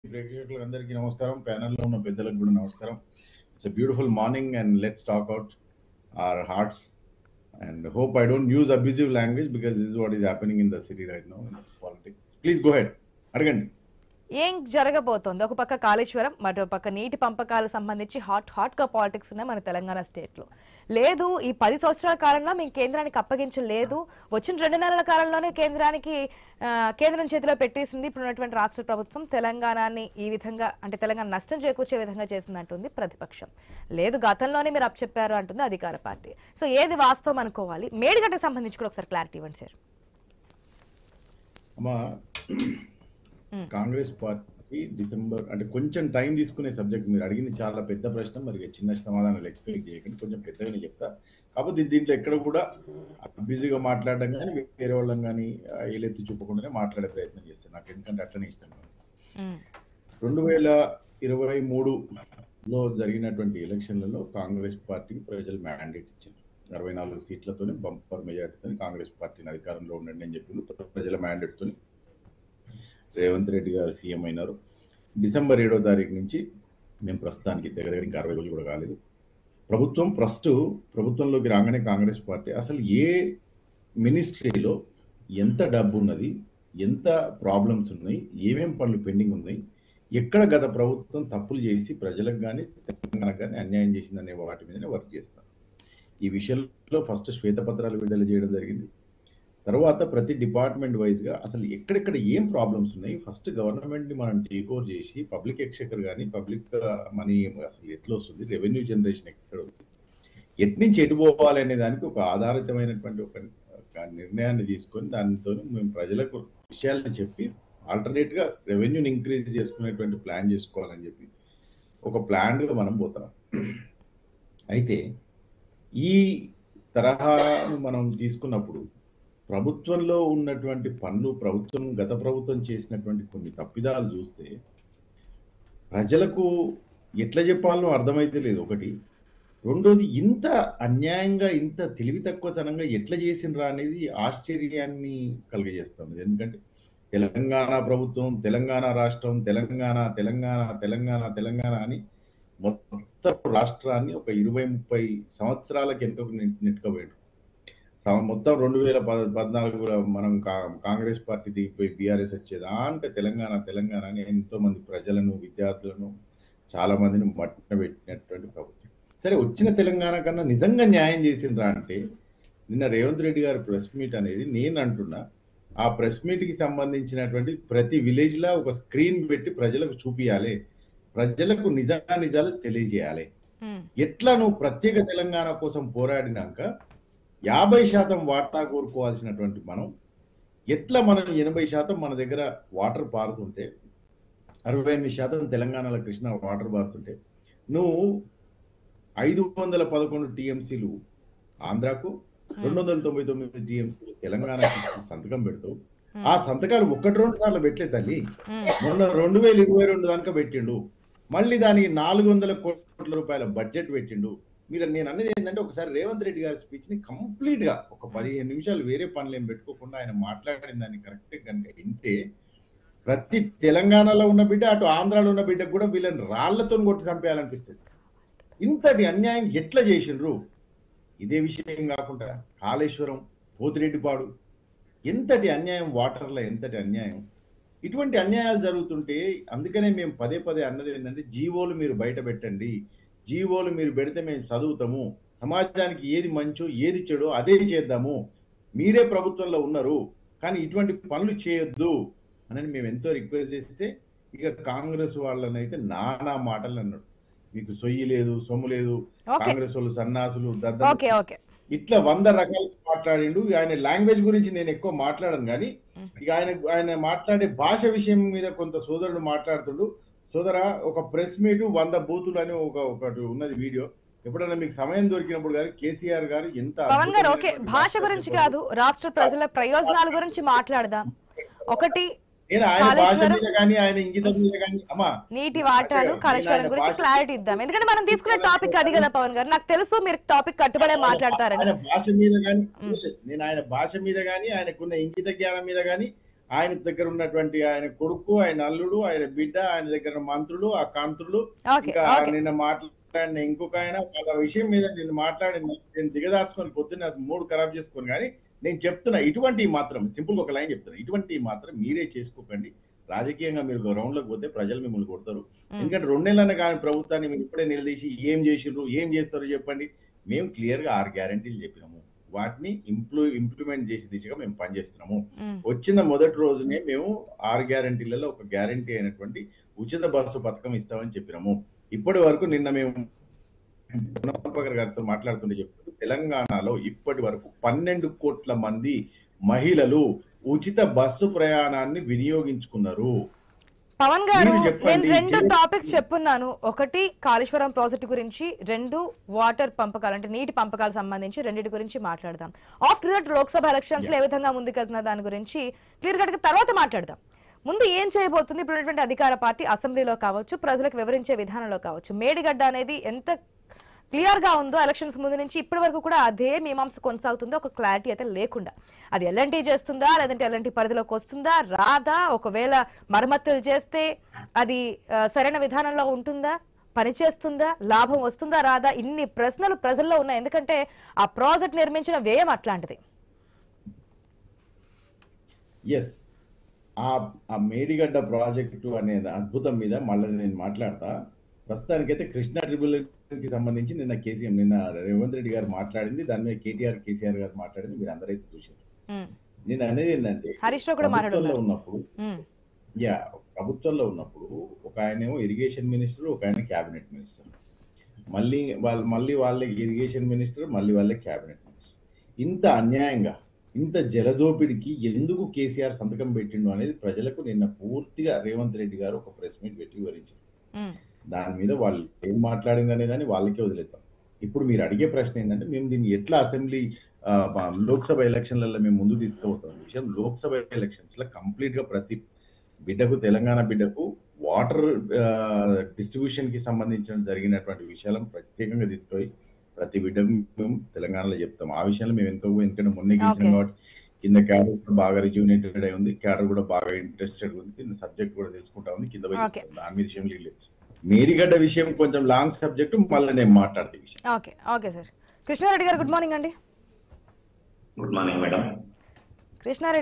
ప్రేక్షకులకు అందరికీ నమస్కారం ప్యానెల్లో ఉన్న పెద్దలకు కూడా నమస్కారం it's a beautiful morning and let's talk out our hearts and hope I don't use abusive language because this what is happening in the city right no politics please go head అడగండి ఏం జరగబోతోంది ఒక పక్క కాళేశ్వరం మరో పక్క నీటి పంపకాలకు సంబంధించి hot hot గా పాలిటిక్స్ ఉన్నాయి మన తెలంగాణ స్టేట్ లో లేదు ఈ పది సంవత్సరాల కాలంలో మేము కేంద్రానికి అప్పగించలేదు వచ్చిన రెండు నెలల కాలంలోనే కేంద్రానికి ఆ, కేంద్రం చేతిలో పెట్టేసింది ఇప్పుడు ఉన్నటువంటి రాష్ట్ర ప్రభుత్వం తెలంగాణని ఈ విధంగా అంటే తెలంగాణ నష్టం చేకూర్చే విధంగా చేసిందంటుంది ప్రతిపక్షం లేదు గతంలోనే మీరు అప్పచెప్పారు అంటుంది అధికార పార్టీ సో ఏది వాస్తవం అనుకోవాలి మేడిగడ్డకు సంబంధించి కూడా ఒకసారి క్లారిటీ ఇవ్వండి సార్ అమ్మా కాంగ్రెస్ పార్టీ డిసెంబర్ అంటే కొంచెం టైం తీసుకునే సబ్జెక్ట్ మీరు అడిగింది చాలా పెద్ద ప్రశ్న మరి చిన్న సమాధానాలు ఎక్స్పెక్ట్ చేయకండి కొంచెం పెద్దగానే చెప్తా కాకపోతే దీంట్లో ఎక్కడ కూడా బిజీగా మాట్లాడడం కానీ వేరే వాళ్ళని కానీ ఏలెత్తి చూపకుండానే మాట్లాడే ప్రయత్నం చేస్తాను నాకు ఎందుకంటే అట్లనే ఇష్టం ఉమ్, రెండు వేల ఇరవై మూడులో జరిగినటువంటి ఎలక్షన్లలో కాంగ్రెస్ పార్టీకి ప్రజలు మ్యాండేట్ ఇచ్చారు అరవై నాలుగు సీట్లతోనే బంపర్ మెజార్టీతో కాంగ్రెస్ పార్టీని అధికారంలో ఉండండి అని చెప్పి ప్రజల మ్యాండేట్తో రేవంత్ రెడ్డి గారు సీఎం అయినారు డిసెంబర్ ఏడో తారీఖు నుంచి మేము ప్రస్తుతానికి దగ్గర దగ్గర ఇంకా అరవై రోజులు కూడా కాలేదు ప్రభుత్వం ఫస్ట్ ప్రభుత్వంలోకి రాగానే కాంగ్రెస్ పార్టీ అసలు ఏ మినిస్ట్రీలో ఎంత డబ్బు ఉన్నది ఎంత ప్రాబ్లమ్స్ ఉన్నాయి ఏమేం పనులు పెండింగ్ ఉన్నాయి ఎక్కడ గత ప్రభుత్వం తప్పులు చేసి ప్రజలకు కానీ తెలంగాణకు కానీ అన్యాయం చేసిందనే వాటి మీదనే వర్క్ చేస్తాం ఈ విషయంలో ఫస్ట్ శ్వేతపత్రాలు విడుదల చేయడం జరిగింది తర్వాత ప్రతి డిపార్ట్మెంట్ వైజ్గా అసలు ఎక్కడెక్కడ ఏం ప్రాబ్లమ్స్ ఉన్నాయి ఫస్ట్ గవర్నమెంట్ని మనం టేక్ ఓవర్ చేసి పబ్లిక్ ఎక్స్చెకర్ కానీ పబ్లిక్ మనీ అసలు ఎట్లా వస్తుంది రెవెన్యూ జనరేషన్ ఎక్కడ ఉంది ఎటు నుంచి ఎటు పోవాలి అనే దానికి ఒక ఆధారితమైనటువంటి ఒక ఒక నిర్ణయాన్ని తీసుకొని దానితో మేము ప్రజలకు విషయాలను చెప్పి ఆల్టర్నేట్గా రెవెన్యూని ఇంక్రీజ్ చేసుకునేటువంటి ప్లాన్ చేసుకోవాలని చెప్పి ఒక ప్లాన్గా మనం పోతాం అయితే ఈ తరహాను మనం తీసుకున్నప్పుడు ప్రభుత్వంలో ఉన్నటువంటి పనులు ప్రభుత్వం గత ప్రభుత్వం చేసినటువంటి కొన్ని తప్పిదాలు చూస్తే ప్రజలకు ఎట్లా చెప్పాలో అర్థమైతే లేదు ఒకటి రెండోది ఇంత అన్యాయంగా ఇంత తెలివి తక్కువతనంగా ఎట్లా చేసిండ్రా అనేది ఆశ్చర్యాన్ని కలిగజేస్తుంది ఎందుకంటే తెలంగాణ ప్రభుత్వం తెలంగాణ రాష్ట్రం తెలంగాణ తెలంగాణ తెలంగాణ తెలంగాణ అని మొత్తం రాష్ట్రాన్ని ఒక ఇరవై ముప్పై సంవత్సరాల వెనుకకు నెట్- నెట్టుకోబోయాడు సం- మొత్తం రెండు వేల పద పద్నాలుగులో మనం కా- కాంగ్రెస్ పార్టీ దిగిపోయి బీఆర్ఎస్ వచ్చేది అంటే తెలంగాణ తెలంగాణ అని ఎంతో మంది ప్రజలను విద్యార్థులను చాలా మందిని మట్టిన పెట్టినటువంటి ప్రభుత్వం సరే వచ్చిన తెలంగాణ కన్నా నిజంగా న్యాయం చేసిండ్రా అంటే నిన్న రేవంత్ రెడ్డి గారి ప్రెస్ మీట్ అనేది నేను అంటున్నా ఆ ప్రెస్ మీట్ కి సంబంధించినటువంటి ప్రతి విలేజ్ లా ఒక స్క్రీన్ పెట్టి ప్రజలకు చూపియాలి ప్రజలకు నిజా నిజాలు తెలియజేయాలి ఉమ్, ఎట్లా నువ్వు ప్రత్యేక తెలంగాణ కోసం పోరాడినాక యాభై శాతం వాటా కోరుకోవాల్సినటువంటి మనం ఎట్లా మనం ఎనభై శాతం మన దగ్గర వాటర్ పారుతుంటే అరవై ఎనిమిది శాతం తెలంగాణలో కృష్ణ వాటర్ పారుతుంటే నువ్వు ఐదు వందల పదకొండు టీఎంసీలు ఆంధ్రాకు రెండు వందల తొంభై తొమ్మిది టీఎంసీలు తెలంగాణకి ఇచ్చి సంతకం పెడతావు ఆ సంతకాలు ఒకటి రెండు సార్లు పెట్టలే తల్లి ఉమ్, మొన్న రెండు వేల ఇరవై రెండు దాకా పెట్టిండు మళ్ళీ దానికి నాలుగు వందల కోట్ల రూపాయల బడ్జెట్ పెట్టిండు మీరు నేను అనేది ఏంటంటే ఒకసారి రేవంత్ రెడ్డి గారి స్పీచ్ ని కంప్లీట్ గా ఒక పదిహేను నిమిషాలు వేరే పనులు ఏం పెట్టుకోకుండా ఆయన మాట్లాడిన దాన్ని కరెక్ట్ కనుక వింటే ప్రతి తెలంగాణలో ఉన్న బిడ్డ అటు ఆంధ్రాలో ఉన్న బిడ్డకు కూడా వీళ్ళని రాళ్లతో కొట్టి చంపేయాలనిపిస్తుంది ఇంతటి అన్యాయం ఎట్లా చేసిండ్రు ఇదే విషయం కాకుండా కాళేశ్వరం పోతిరెడ్డిపాడు ఎంతటి అన్యాయం వాటర్లో ఎంతటి అన్యాయం ఇటువంటి అన్యాయాలు జరుగుతుంటే అందుకనే మేము పదే పదే అన్నది ఏంటంటే జీవోలు మీరు బయట పెట్టండి జీవోలు మీరు పెడితే మేము చదువుతాము సమాజానికి ఏది మంచో ఏది చెడో అదే చేద్దాము మీరే ప్రభుత్వంలో ఉన్నారు కానీ ఇటువంటి పనులు చేయొద్దు అని మేము ఎంతో రిక్వెస్ట్ చేస్తే ఇక కాంగ్రెస్ వాళ్ళనైతే నానా మాటలు అన్నాడు మీకు సొయ్యి లేదు సొమ్ము లేదు ఓకే కాంగ్రెస్ వాళ్ళు సన్నాసులు దద్దలు ఓకే ఓకే ఇట్లా వంద రకాలు మాట్లాడిండు ఆయన లాంగ్వేజ్ గురించి నేను ఎక్కువ మాట్లాడను కానీ ఇక ఆయన ఆయన మాట్లాడే భాష విషయం మీద కొంత సోదరుడు మాట్లాడుతుండు సోదర ఒక ప్రెస్ మీట్ వంద బూతులు అని ఒక ఒకటి ఉన్నది వీడియో ఎప్పుడైనా మీకు సమయం దొరికినప్పుడు గారు కేసీఆర్ గారు ఎంత పవన్ గారు ఓకే అద్భుతమైనటువంటి భాష మాట్లాడారు గురించి చెప్పండి. కాదు రాష్ట్ర ప్రజల ప్రయోజనాల గురించి మాట్లాడదాం ఒకటి నేను ఆయన భాష కాళేశ్వరం- మీద కానీ ఆయన ఇంగితం మీద కానీ అమ్మా నీటి వాటాలు నేను కాళేశ్వరం ఆయన గురించి భాష- క్లారిటీ ఇద్దాం ఎందుకంటే మనం తీసుకున్న టాపిక్ అది కదా పవన్ గారు నాకు తెలుసు మీరు టాపిక్ కట్టుబడే మాట్లాడతారని ఆయన భాష మీద కానీ నేను ఆయన భాష మీద కానీ ఆయనకున్న ఇంగిత జ్ఞానం మీద కానీ ఆయన దగ్గర ఉన్నటువంటి ఆయన కొడుకు ఆయన అల్లుడు ఆయన బిడ్డ ఆయన దగ్గర ఉన్న మంత్రులు ఆ కాంతులు ఓకే ఇంకా ఓకే నిన్న మాట్లాడిన ఇంకొక ఆయన వాళ్ళ విషయం మీద నేను మాట్లాడింది నేను దిగదార్చుకొని పొద్దున్న అది మూడు ఖరాబ్ చేసుకొని కానీ నేను చెప్తున్నా ఇటువంటి మాత్రం సింపుల్ గా ఒక లైన్ చెప్తున్నా ఇటువంటి మాత్రం మీరే చేసుకోకండి రాజకీయంగా మీరు గ్రౌండ్ లోకి పోతే ప్రజలు మిమ్మల్ని కొడతారు ఎందుకంటే రెండు నెలలనే కానీ ప్రభుత్వాన్ని మీరు ఇప్పుడే నిలదీసి ఏం చేసిండ్రు ఏం చేస్తారో చెప్పండి మేము క్లియర్ గా ఆరు గ్యారంటీలు చెప్పినాము వాటిని ఇంప్లూ ఇంప్లిమెంట్ చేసే దిశగా మేము పనిచేస్తున్నాము ఉమ్, వచ్చిన మొదటి రోజునే మేము ఆరు గ్యారంటీలలో ఒక గ్యారంటీ అయినటువంటి ఉచిత బస్సు పథకం ఇస్తామని చెప్పినాము ఇప్పటి వరకు నిన్న మేము గుణపకర్ గారితో మాట్లాడుతుంటే చెప్తూ తెలంగాణలో ఇప్పటి వరకు పన్నెండు కోట్ల మంది మహిళలు ఉచిత బస్సు ప్రయాణాన్ని వినియోగించుకున్నారు పవన్ గారు మీరు చెప్పండి, నేను రెండు జే- టాపిక్స్ చెప్పున్నాను ఒకటి కాళేశ్వరం ప్రాజెక్టు గురించి రెండు వాటర్ పంపకాలు అంటే నీటి పంపకాలకు సంబంధించి రెండింటి గురించి మాట్లాడదాం ఆఫ్టర్ దట్ లోక్సభ ఎలక్షన్స్ లో ఏ విధంగా ముందుకెళ్తున్న దాని గురించి క్లియర్ కట్ తర్వాత మాట్లాడదాం ముందు ఏం చేయబోతుంది ఇప్పుడు ఉన్నటువంటి అధికార పార్టీ అసెంబ్లీలో కావచ్చు ప్రజలకు వివరించే విధానంలో కావచ్చు మేడిగడ్డ అనేది ఎంత క్లియర్ గా ఉందో ఎలక్షన్స్ ముందు నుంచి ఇప్పటి వరకు కూడా అదే మీమాంస కొనసాగుతుందో ఒక క్లారిటీ అయితే లేకుండా అది ఎల్ఎన్టీ చేస్తుందా లేదంటే ఎల్ఎన్టీ పరిధిలోకి వస్తుందా రాదా ఒకవేళ మరమ్మతులు చేస్తే అది ఆ, సరైన విధానంలో ఉంటుందా పనిచేస్తుందా లాభం వస్తుందా రాదా ఇన్ని ప్రశ్నలు ప్రజల్లో ఉన్నాయి ఎందుకంటే ఆ ప్రాజెక్ట్ నిర్మించిన వ్యయం అట్లాంటిది ఎస్ ఆ ఆ మేడిగడ్డ ప్రాజెక్టు అనే అద్భుతం మీద మళ్ళీ నేను మాట్లాడతా ప్రస్తుతానికైతే కృష్ణా ట్రిబ్యునల్ కి సంబంధించి నిన్న కేసీఎం నిన్న రేవంత్ రెడ్డి గారు మాట్లాడింది దాని మీద కేటీఆర్ కేసీఆర్ గారు మాట్లాడింది మీరు అందరైతే చూశారు ఉమ్, నేను అనేది ఏంటంటే హరీష్ రావు కూడా ప్రభుత్వంలో మాట్లాడుతున్నారు ఉన్నప్పుడు ఉమ్, యా ప్రభుత్వంలో ఉన్నప్పుడు ఒక ఆయనేమో ఇరిగేషన్ మినిస్టర్ ఒక ఆయన క్యాబినెట్ మినిస్టర్ మళ్ళీ వాళ్ళు మళ్ళీ వాళ్ళకి ఇరిగేషన్ మినిస్టర్ మళ్ళీ వాళ్ళే క్యాబినెట్ మినిస్టర్ ఇంత అన్యాయంగా ఇంత జలదోపిడికి ఎందుకు కేసీఆర్ సంతకం పెట్టిండు అనేది ప్రజలకు నిన్న పూర్తిగా రేవంత్ రెడ్డి గారు ఒక ప్రెస్ మీట్ పెట్టి వివరించారు ఉమ్, దాని మీద వాళ్ళు ఏం మాట్లాడింది అనేదాన్ని వాళ్ళకే వదిలేద్దాం ఇప్పుడు మీరు అడిగే ప్రశ్న ఏంటంటే మేము దీన్ని ఎట్లా అసెంబ్లీ ఆ, మా లోక్సభ ఎలక్షన్లలో మేము ముందు తీసుకుపోతాం ఈ విషయం లోక్సభ ఎలక్షన్స్ లో కంప్లీట్ గా ప్రతి బిడ్డకు తెలంగాణ బిడ్డకు వాటర్ డిస్ట్రిబ్యూషన్ కి సంబంధించిన జరిగినటువంటి విషయాలను ప్రత్యేకంగా తీసుకొని ప్రతి బిడ్డకు మేము తెలంగాణలో చెప్తాం ఆ విషయంలో మేము ఎంతో ఎందుకంటే మొన్న గెలిచినాం Okay. కాబట్టి కింద క్యాడర్ కూడా బాగా రిజ్యూనేటెడ్ అయి ఉంది క్యాడర్ కూడా బాగా ఇంట్రెస్టెడ్ ఉంది కింద సబ్జెక్ట్ కూడా తెలుసుకుంటా ఉంది కింద పోయి Okay. చెప్తాం. దాని మీద విషయం లేదు మేడిగడ్డ విషయం కొంచెం లాంగ్ సబ్జెక్ట్ మళ్ళీ నేను మాట్లాడతా ఈ విషయం ఓకే ఓకే సార్ కృష్ణారెడ్డి గారు గుడ్ మార్నింగ్ అండి గుడ్ మార్నింగ్ మేడం కృష్ణారెడ్డి